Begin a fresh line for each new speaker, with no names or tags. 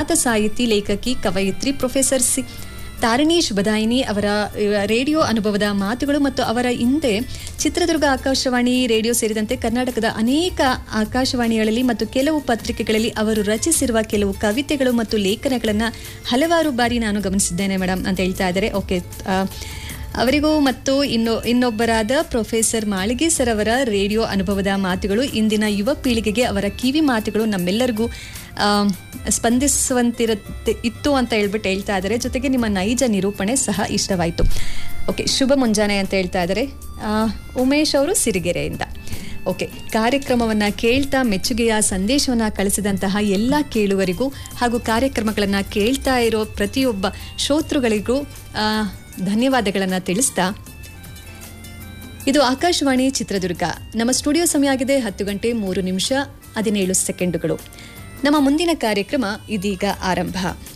ಖ್ಯಾತ ಸಾಹಿತಿ ಲೇಖಕಿ ಕವಯಿತ್ರಿ ಪ್ರೊಫೆಸರ್ ಸಿ ತಾರಣೀಶ್ ಬದಾಯಿನಿ ಅವರ ಇವ, ರೇಡಿಯೋ ಅನುಭವದ ಮಾತುಗಳು ಮತ್ತು ಅವರ ಹಿಂದೆ ಚಿತ್ರದುರ್ಗ ಆಕಾಶವಾಣಿ ರೇಡಿಯೋ ಸೇರಿದಂತೆ ಕರ್ನಾಟಕದ ಅನೇಕ ಆಕಾಶವಾಣಿಗಳಲ್ಲಿ ಮತ್ತು ಕೆಲವು ಪತ್ರಿಕೆಗಳಲ್ಲಿ ಅವರು ರಚಿಸಿರುವ ಕೆಲವು ಕವಿತೆಗಳು ಮತ್ತು ಲೇಖನಗಳನ್ನು ಹಲವಾರು ಬಾರಿ ನಾನು ಗಮನಿಸಿದ್ದೇನೆ ಮೇಡಮ್ ಅಂತ ಹೇಳ್ತಾ ಇದ್ದಾರೆ ಓಕೆ ಅವರಿಗೂ ಮತ್ತು ಇನ್ನು ಇನ್ನೊಬ್ಬರಾದ ಪ್ರೊಫೆಸರ್ ಮಾಳಿಗೆ ಸರ್ ಅವರ ರೇಡಿಯೋ ಅನುಭವದ ಮಾತುಗಳು ಇಂದಿನ ಯುವ ಪೀಳಿಗೆಗೆ ಅವರ ಕಿವಿ ಮಾತುಗಳು ನಮ್ಮೆಲ್ಲರಿಗೂ ಆ, ಸ್ಪಂದಿಸುವಂತಿರುತ್ತೆ ಇತ್ತು ಅಂತ ಹೇಳ್ಬಿಟ್ಟು ಹೇಳ್ತಾ ಇದ್ದಾರೆ ಜೊತೆಗೆ ನಿಮ್ಮ ನೈಜ ನಿರೂಪಣೆ ಸಹ ಇಷ್ಟವಾಯಿತು ಓಕೆ ಶುಭ ಮುಂಜಾನೆ ಅಂತ ಹೇಳ್ತಾ ಇದ್ದಾರೆ ಆ, ಉಮೇಶ್ ಅವರು ಸಿರಿಗೆರೆಯಿಂದ ಓಕೆ ಕಾರ್ಯಕ್ರಮವನ್ನು ಕೇಳ್ತಾ ಮೆಚ್ಚುಗೆಯ ಸಂದೇಶವನ್ನು ಕಳಿಸಿದಂತಹ ಎಲ್ಲ ಕೇಳುವರಿಗೂ ಹಾಗೂ ಕಾರ್ಯಕ್ರಮಗಳನ್ನು ಕೇಳ್ತಾ ಇರೋ ಪ್ರತಿಯೊಬ್ಬ ಶ್ರೋತೃಗಳಿಗೂ ಆ, ಧನ್ಯವಾದಗಳನ್ನು ತಿಳಿಸ್ತಾ ಇದು ಆಕಾಶವಾಣಿ ಚಿತ್ರದುರ್ಗ ನಮ್ಮ ಸ್ಟುಡಿಯೋ ಸಮಯ ಆಗಿದೆ ಹತ್ತು ಗಂಟೆ ಮೂರು ನಿಮಿಷ ಹದಿನೇಳು ಸೆಕೆಂಡುಗಳು ನಮ್ಮ ಮುಂದಿನ ಕಾರ್ಯಕ್ರಮ ಇದೀಗ ಆರಂಭ